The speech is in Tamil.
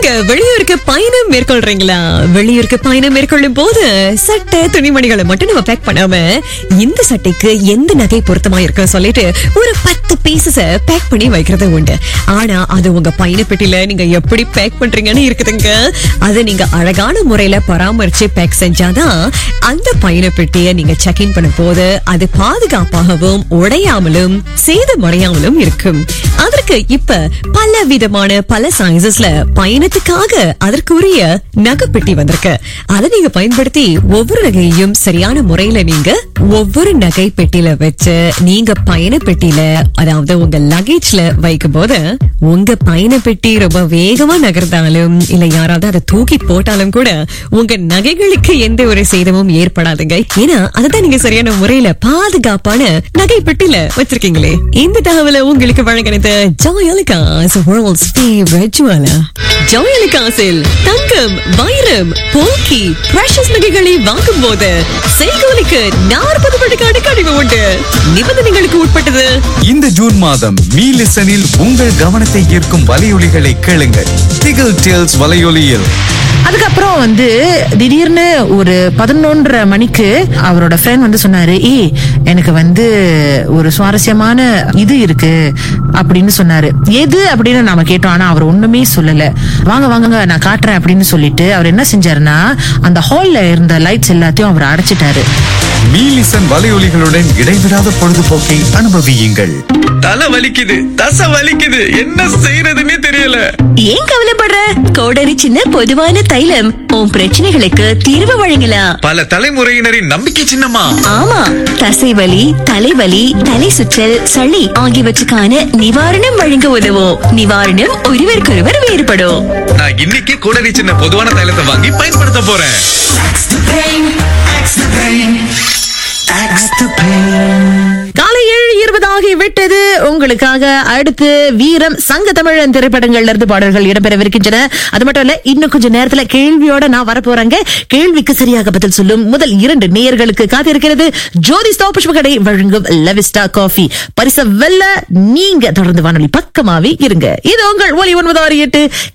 நீங்க வெளியூருக்கு பயணம் மேற்கொள்றீங்களா வெளியூருக்கு பயணம் மேற்கொள்ளும் போது சட்டை துணிமணிகளை மட்டும் நம்ம பேக் பண்ணாம இந்த சட்டைக்கு எந்த நகை பொருத்தமா இருக்கு சொல்லிட்டு ஒரு பத்து பீசஸ பேக் பண்ணி வைக்கிறது உண்டு ஆனா அது உங்க பயண பெட்டியில நீங்க எப்படி பேக் பண்றீங்கன்னு இருக்குதுங்க அதை நீங்க அழகான முறையில பராமரிச்சு பேக் செஞ்சாதான் அந்த பயண பெட்டியை நீங்க செக் இன் பண்ணும் போது அது பாதுகாப்பாகவும் உடையாமலும் சேதமடையாமலும் இருக்கும் அதற்கு இப்ப பல விதமான பல சைசஸ்ல பயணத்துக்காக அதற்குரிய நகைப்பெட்டி வந்திருக்கு அதை நீங்க பயன்படுத்தி ஒவ்வொரு நகையையும் சரியான முறையில நீங்க ஒவ்வொரு நகை பெட்டியில வச்சு நீங்க பயண பெட்டியில அதாவது உங்க லகேஜ்ல வைக்கும் போது உங்க பயண பெட்டி ரொம்ப வேகமா நகர்ந்தாலும் இல்ல யாராவது அதை தூக்கி போட்டாலும் கூட உங்க நகைகளுக்கு எந்த ஒரு சேதமும் ஏற்படாதுங்க ஏன்னா அதுதான் நீங்க சரியான முறையில பாதுகாப்பான நகை பெட்டியில வச்சிருக்கீங்களே இந்த தகவலை உங்களுக்கு வழங்கினது ஜோயலுகாஸ் வேர்ல்ட்ஸ் ஃபேவரட் ஜுவலர் ஜோயலுகாஸில் தங்கம் வைரம் போக்கி பிரஷஸ் நகைகளை வாங்கும் போது செய்கூலிக்கு நாற்பது விழுக்காடு கழிவு உண்டு நிபந்தனைகளுக்கு உட்பட்டது இந்த ஜூன் மாதம் மீ லிசனில் உங்கள் கவனத்தை ஈர்க்கும் வலையொலிகளை கேளுங்கள் திகில் டேல்ஸ் வலையொலியில் அதுக்கப்புறம் வந்து திடீர்னு ஒரு பதினொன்றரை மணிக்கு அவரோட ஃப்ரெண்ட் வந்து சொன்னாரு ஏய் எனக்கு வந்து ஒரு சுவாரஸ்யமான இது இருக்கு அப்படின்னு சொன்னாரு எது அப்படின்னு நாம கேட்டோம் ஆனா அவர் ஒண்ணுமே சொல்லல வாங்க வாங்க நான் காட்டுறேன் அப்படின்னு சொல்லிட்டு அவர் என்ன செஞ்சாருன்னா அந்த ஹால்ல இருந்த லைட்ஸ் எல்லாத்தையும் அவர் அடைச்சிட்டாரு மீ லிசன் வலையொலிகளுடன் இடைவிடாத பொழுதுபோக்கை அனுபவியுங்கள் தலை வலிக்குது தசை வலிக்குது என்ன செய்யறதுன்னே தெரியல ஏன் கவலைப்படுற கோடரி சின்ன பொதுவான தைலம் உன் பிரச்சனைகளுக்கு தீர்வு வழங்கலாம் பல தலைமுறையினரின் நம்பிக்கை சின்னமா ஆமா தசைவலி தலைவலி தலை சுற்றல் சளி ஆகியவற்றுக்கான நிவாரணம் வழங்க உதவும் நிவாரணம் ஒருவருக்கொருவர் வேறுபடும் நான் இன்னைக்கு கோடரி சின்ன பொதுவான தைலத்தை வாங்கி பயன்படுத்த போறேன் காலை ஏழு இருபது ஆகி விட்டது உங்களுக்காக அடுத்து வீரம் சங்க தமிழன் திரைப்படங்கள்ல இருந்து பாடல்கள் இடம்பெறவிருக்கின்றன அது மட்டும் இல்ல இன்னும் கொஞ்ச நேரத்துல கேள்வியோட நான் வரப்போறேங்க கேள்விக்கு சரியாக பதில் சொல்லும் முதல் இரண்டு நேயர்களுக்கு காத்திருக்கிறது ஜோதி ஸ்தோ புஷ்பகடை வழங்கும் லெவிஸ்டா காஃபி பரிச வெல்ல நீங்க தொடர்ந்து வானொலி பக்கமாவே இருங்க இது உங்கள் ஒலி ஒன்பது ஆறு எட்டு